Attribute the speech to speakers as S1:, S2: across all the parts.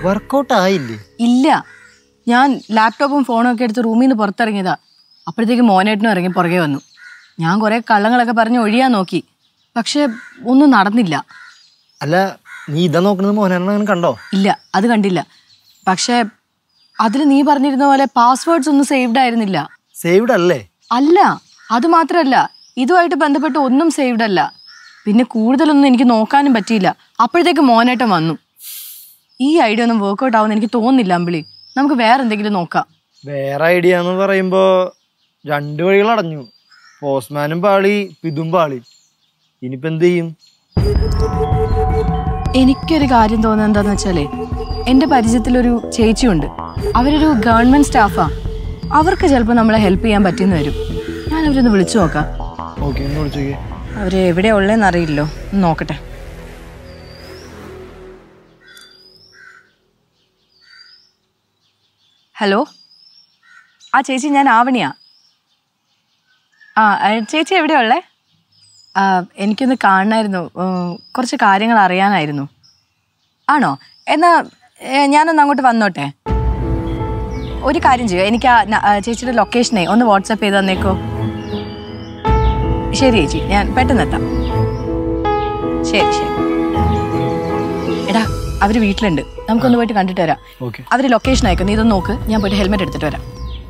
S1: Workout ആയില്ലേ
S2: ഇല്ല ഞാൻ ലാപ്ടോപ്പും ഫോണും ഒക്കെ എടുത്ത് റൂമിൽ നിന്ന് പുറത്തിറങ്ങിയതാ അപ്പോഴത്തേക്ക് മോനേട്ടനും ഇറങ്ങി പുറകെ വന്നു ഞാൻ കുറേ കള്ളങ്ങളൊക്കെ പറഞ്ഞ് ഒഴിയാൻ നോക്കി പക്ഷെ ഒന്നും നടന്നില്ല
S1: അല്ല നീ ഇതാ നോക്കുന്നത് മോനെ കണ്ടോ
S2: ഇല്ല അത് കണ്ടില്ല പക്ഷെ അതിൽ നീ പറഞ്ഞിരുന്ന പോലെ പാസ്വേഡ്സ് ഒന്നും സേവ്ഡ് ആയിരുന്നില്ല
S1: സേവ്ഡ് അല്ലേ
S2: അല്ല അത് മാത്രമല്ല ഇതുമായിട്ട് ബന്ധപ്പെട്ട് ഒന്നും സേവ്ഡ് അല്ല പിന്നെ കൂടുതലൊന്നും എനിക്ക് നോക്കാനും പറ്റിയില്ല അപ്പോഴത്തേക്ക് മോനേട്ടൻ വന്നു ഈ ഐഡിയ ഒന്നും വർക്കൗട്ട് ആവുമെന്ന് എനിക്ക് തോന്നുന്നില്ല അമ്പിളി നമുക്ക് വേറെ എന്തെങ്കിലും നോക്കാം
S1: വേറെ ഐഡിയ എന്ന് പറയുമ്പോ രണ്ട് വഴികൾ അടഞ്ഞു പോസ്റ്റ്മാനും പാളി പിതും പാളി ഇനിയിപ്പോ എന്ത് ചെയ്യും
S2: എനിക്കൊരു കാര്യം തോന്നുന്നത് എന്താന്ന് വെച്ചാലേ എൻ്റെ പരിചയത്തിലൊരു ചേച്ചിയുണ്ട് അവരൊരു ഗവൺമെന്റ് സ്റ്റാഫാ അവർക്ക് ചിലപ്പോൾ നമ്മളെ ഹെൽപ്പ് ചെയ്യാൻ പറ്റിയെന്ന് വരും ഞാൻ അവരൊന്ന് വിളിച്ചു നോക്കാം
S1: ഓക്കെ ഒന്ന് വിളിച്ചോക്കേ
S2: അവര് എവിടെയാ ഉള്ളതെന്ന് അറിയില്ലോ ഒന്ന് നോക്കട്ടെ ഹലോ ആ ചേച്ചി ഞാൻ ആവണിയാ ആ ആ, ചേച്ചി എവിടെയാ ഉള്ളേ ആ, എനിക്കൊന്ന് കാണണമായിരുന്നു ഉം, കുറച്ച് കാര്യങ്ങൾ അറിയാനായിരുന്നു ആണോ എന്നാ ഏ, ഞാനൊന്ന് അങ്ങോട്ട് വന്നോട്ടെ ഒരു കാര്യം ചെയ്യോ എനിക്ക് ആ ന- ആ, ചേച്ചിയുടെ ലൊക്കേഷനെ ഒന്ന് വാട്സപ്പ് ചെയ്ത് തന്നേക്കോ ശരി ചേച്ചി ഞാൻ പെട്ടെന്ന് എത്താം ശരി ശരി എടാ അവര് വീട്ടിലുണ്ട് നമുക്കൊന്ന് പോയിട്ട് കണ്ടിട്ട് വരാം
S1: ഓക്കെ
S2: അവര് ലൊക്കേഷൻ അയക്കും നീ ഇതൊന്ന് നോക്ക് ഞാൻ പോയിട്ട് ഹെൽമെറ്റ് എടുത്തിട്ട് വരാം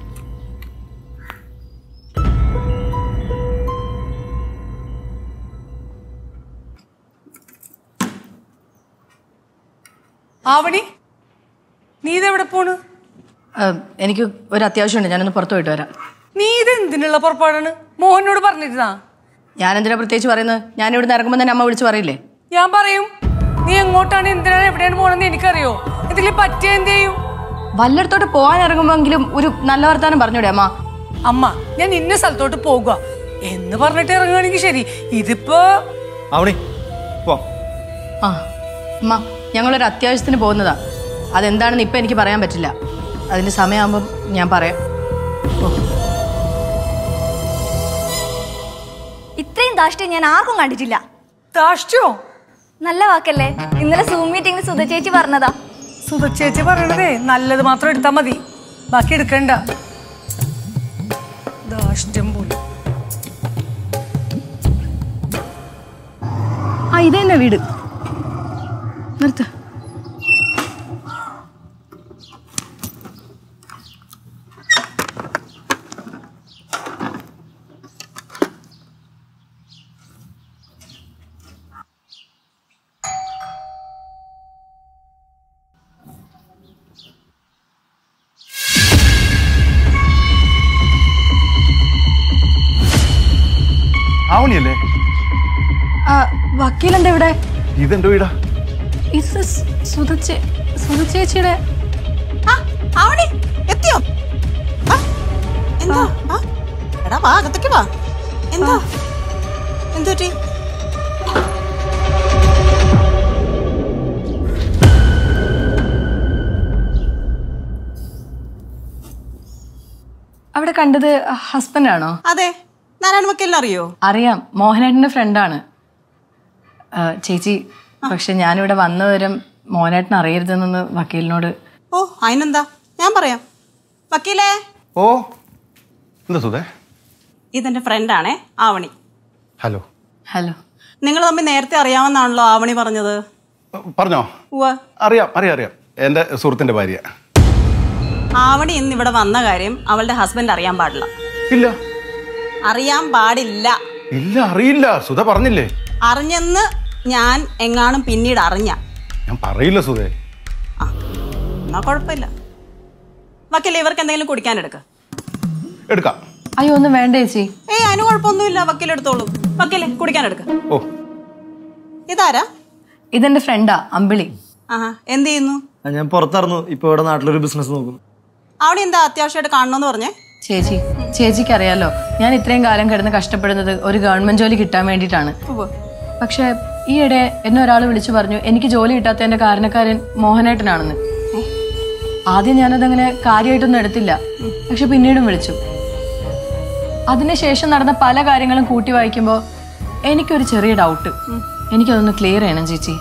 S3: ആവണി നീ ഇതെവിടെ പോണ്
S2: ആ, എനിക്ക് ഒരു അത്യാവശ്യമുണ്ട് ഞാനൊന്ന് പുറത്ത് പോയിട്ട് വരാം
S3: നീ ഇത് എന്തിനുള്ള പുറപ്പാടാണ് മോഹനോട് പറഞ്ഞിരുന്നാ
S2: ഞാൻ എന്തിനാ പ്രത്യേകിച്ച് പറയുന്നത് ഞാൻ ഇവിടുന്ന് ഇറങ്ങുമ്പോൾ തന്നെ അമ്മ വിളിച്ച് പറയില്ലേ
S3: ഞാൻ പറയും നീ എങ്ങോട്ടാണ് എന്തിനാണ് എവിടെയാണ് പോണെന്ന് എനിക്കറിയോ എന്തെങ്കിലും പറ്റിയ എന്ത് ചെയ്യും
S2: വല്ലയിടത്തോട്ട് പോകാൻ ഇറങ്ങുമ്പോഴെങ്കിലും ഒരു നല്ല വർത്താനം പറഞ്ഞൂടെ അമ്മ
S3: അമ്മ ഞാൻ ഇന്ന സ്ഥലത്തോട്ട് പോകുക എന്ന് പറഞ്ഞിട്ട് ഇറങ്ങുകയാണെങ്കിൽ ശരി ഇതിപ്പോ
S1: അവണി പോ
S2: ആ അമ്മ ഞങ്ങളൊരു അത്യാവശ്യത്തിന് പോകുന്നതാ അതെന്താണെന്ന് ഇപ്പം എനിക്ക് പറയാൻ പറ്റില്ല അതിൻ്റെ സമയമാകുമ്പം ഞാൻ പറയാം
S4: ഇത്രയും ദാഷ്ട്യം ഞാൻ ആർക്കും കണ്ടിട്ടില്ല
S3: ദാഷ്ട്യോ
S4: നല്ല വാക്കല്ലേ ഇന്നലെ സൂം മീറ്റിംഗിൽ സുധ ചേച്ചി പറഞ്ഞതാ
S3: സുധച്ചേച്ചി പറയണതേ നല്ലത് മാത്രം എടുത്താ മതി ബാക്കി എടുക്കണ്ട ദാഷ്ട്യം പോലും
S2: ആ ഇത് തന്നെ വീട് നിർത്ത്
S5: ആവണിയല്ലേ
S2: ആ വക്കീലെന്താ ഇവിടെ
S5: ഇതെന്റെ വീടാ
S2: ഇത് സുധച്ചേ സുധച്ചേച്ചിയുടെ
S6: ആവണി എത്തിയോ ആ, എന്താ ആ, എടാ വാ അകത്തേക്ക് വാ എന്താ എന്തുപറ്റി
S2: അവിടെ കണ്ടത് ഹസ്ബൻഡാണോ
S6: അതെ നാരായണ വക്കലിനെ അറിയോ
S2: അറിയാം മോഹനേട്ടൻ്റെ ഫ്രണ്ടാണ് ചേച്ചി പക്ഷെ ഞാനിവിടെ വന്ന വിവരം മോഹനേട്ടൻ അറിയരുതെന്ന് വക്കീലിനോട്
S6: ഓ അതിനെന്താ ഞാൻ പറയാം വക്കീലേ
S5: ഓ എന്താ സുധേ
S6: ഇതെന്റെ ഫ്രണ്ടാണേ ആവണി
S5: ഹലോ
S2: ഹലോ
S6: നിങ്ങൾ തമ്മിൽ നേരത്തെ അറിയാമെന്നാണല്ലോ ആവണി പറഞ്ഞത്
S5: പറഞ്ഞോ
S6: ഉവ്വ
S5: അറിയാം അറിയാം അറിയാം എൻ്റെ സുഹൃത്തിൻ്റെ ഭാര്യ
S6: ആവണി ഇന്ന് ഇവിടെ വന്ന കാര്യം അവളുടെ ഹസ്ബൻഡ് അറിയാൻ പാടില്ല
S5: ഇല്ല
S6: അറിയാൻ പാടില്ല
S5: ഇല്ല അറിയില്ല സുധ പറഞ്ഞില്ലേ
S6: അറിഞ്ഞെന്ന് ഞാൻ എങ്ങാനും പിന്നീട് അറിഞ്ഞ
S5: ഞാൻ പറയില്ല സുധേ
S6: ആ എന്നാ കുഴപ്പമില്ല വക്കീലെ ഇവർക്ക് എന്തെങ്കിലും കുടിക്കാൻ എടുക്ക
S5: എടുക്കാം
S2: അയ്യോ ഒന്നും വേണ്ട ചേച്ചി
S6: ഏയ് അതിന് കുഴപ്പമൊന്നുമില്ല വക്കീൽ എടുത്തോളൂ വക്കീലെ കുടിക്കാൻ എടുക്ക
S5: ഓ
S6: ഇതാരാ
S2: ഇതെന്റെ ഫ്രണ്ടാ അമ്പിളി
S6: ആഹാ എന്ത് ചെയ്യുന്നു
S1: ആ, ഞാൻ പുറത്തിറന്നു ഇപ്പൊ ഇവിടെ നാട്ടിലൊരു ബിസിനസ് നോക്കുന്നു
S6: അവിടെ എന്താ അത്യാവശ്യമായിട്ട് കാണണമെന്ന് പറഞ്ഞേ
S2: ചേച്ചി ചേച്ചിക്ക് അറിയാലോ ഞാൻ ഇത്രയും കാലം കിടന്ന് കഷ്ടപ്പെടുന്നത് ഒരു ഗവൺമെന്റ് ജോലി കിട്ടാൻ വേണ്ടിയിട്ടാണ്
S6: ഉവ്വ്.
S2: പക്ഷെ ഈയിടെ എന്നെ ഒരാൾ വിളിച്ചു പറഞ്ഞു എനിക്ക് ജോലി കിട്ടാത്തതിന്റെ കാരണക്കാരൻ മോഹനേട്ടനാണെന്ന് ആദ്യം ഞാനതങ്ങനെ കാര്യമായിട്ടൊന്നും എടുത്തില്ല പക്ഷെ പിന്നീടും വിളിച്ചു അതിനുശേഷം നടന്ന പല കാര്യങ്ങളും കൂട്ടി വായിക്കുമ്പോൾ എനിക്കൊരു ചെറിയ ഡൗട്ട് എനിക്കതൊന്ന് ക്ലിയർ ചെയ്യണം ചേച്ചി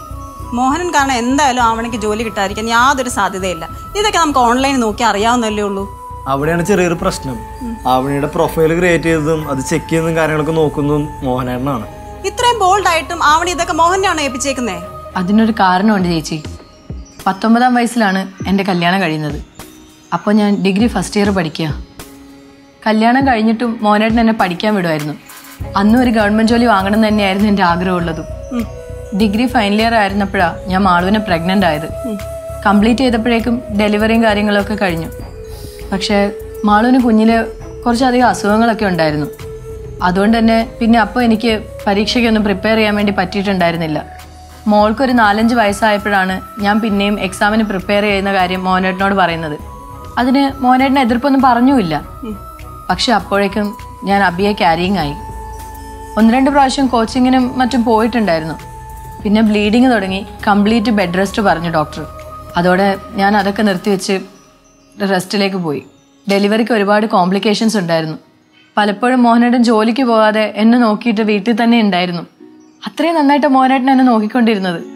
S6: മോഹനൻ കാരണം എന്തായാലും ആവണിക്ക് ജോലി കിട്ടാതിരിക്കാൻ യാതൊരു സാധ്യതയില്ല ഇതൊക്കെ നമുക്ക് ഓൺലൈനിൽ നോക്കി അറിയാവുന്നല്ലേ ഉള്ളൂ
S1: അവിടെയാണ് ചെറിയൊരു പ്രശ്നം ആവണിയുടെ പ്രൊഫൈൽ ക്രിയേറ്റ് ചെയ്തതും അത് ചെക്ക് ചെയ്യുന്നതും കാര്യങ്ങളൊക്കെ നോക്കുന്നതും മോഹനേട്ടനാണ്
S6: ഇത്രയും ബോൾഡ് ആയിട്ടും ആവണി ഇതൊക്കെ മോഹനാണോ ഏൽപ്പിച്ചേക്കുന്നേ
S2: അതിനൊരു കാരണമുണ്ട് ചേച്ചി പത്തൊമ്പതാം വയസ്സിലാണ് എൻ്റെ കല്യാണം കഴിയുന്നത് അപ്പോൾ ഞാൻ ഡിഗ്രി ഫസ്റ്റ് ഇയർ പഠിക്കുക കല്യാണം കഴിഞ്ഞിട്ടും മോനേട്ടൻ എന്നെ പഠിക്കാൻ വിടുമായിരുന്നു അന്നും ഒരു ഗവൺമെൻറ് ജോലി വാങ്ങണം എന്ന് തന്നെയായിരുന്നു എൻ്റെ ആഗ്രഹമുള്ളതും ഡിഗ്രി ഫൈനൽ ഇയർ ആയിരുന്നപ്പോഴാണ് ഞാൻ മാളുവിനെ പ്രഗ്നൻ്റ് ആയത് കംപ്ലീറ്റ് ചെയ്തപ്പോഴേക്കും ഡെലിവറിയും കാര്യങ്ങളൊക്കെ കഴിഞ്ഞു പക്ഷേ മാളുവിന് കുഞ്ഞിൽ കുറച്ചധികം അസുഖങ്ങളൊക്കെ ഉണ്ടായിരുന്നു അതുകൊണ്ട് തന്നെ പിന്നെ അപ്പോൾ എനിക്ക് പരീക്ഷയ്ക്കൊന്നും പ്രിപ്പയർ ചെയ്യാൻ വേണ്ടി പറ്റിയിട്ടുണ്ടായിരുന്നില്ല മോൾക്കൊരു നാലഞ്ച് വയസ്സായപ്പോഴാണ് ഞാൻ പിന്നെയും എക്സാമിന് പ്രിപ്പയർ ചെയ്യുന്ന കാര്യം മോനേട്ടനോട് പറയുന്നത് അതിന് മോനേട്ടന് എതിർപ്പൊന്നും പറഞ്ഞുമില്ല പക്ഷെ അപ്പോഴേക്കും ഞാൻ അബിയെ ക്യാരിങ് ആയി ഒന്ന് രണ്ട് പ്രാവശ്യം കോച്ചിങ്ങിനും മറ്റും പോയിട്ടുണ്ടായിരുന്നു പിന്നെ ബ്ലീഡിങ് തുടങ്ങി കംപ്ലീറ്റ് ബെഡ് റെസ്റ്റ് പറഞ്ഞു ഡോക്ടർ അതോടെ ഞാൻ അതൊക്കെ നിർത്തിവെച്ച് റെസ്റ്റിലേക്ക് പോയി ഡെലിവറിക്ക് ഒരുപാട് കോംപ്ലിക്കേഷൻസ് ഉണ്ടായിരുന്നു പലപ്പോഴും മോഹനേട്ടൻ ജോലിക്ക് പോകാതെ എന്നെ നോക്കിയിട്ട് വീട്ടിൽ തന്നെ ഉണ്ടായിരുന്നു അത്രയും നന്നായിട്ട് മോഹനേട്ടൻ എന്നെ നോക്കിക്കൊണ്ടിരുന്നത്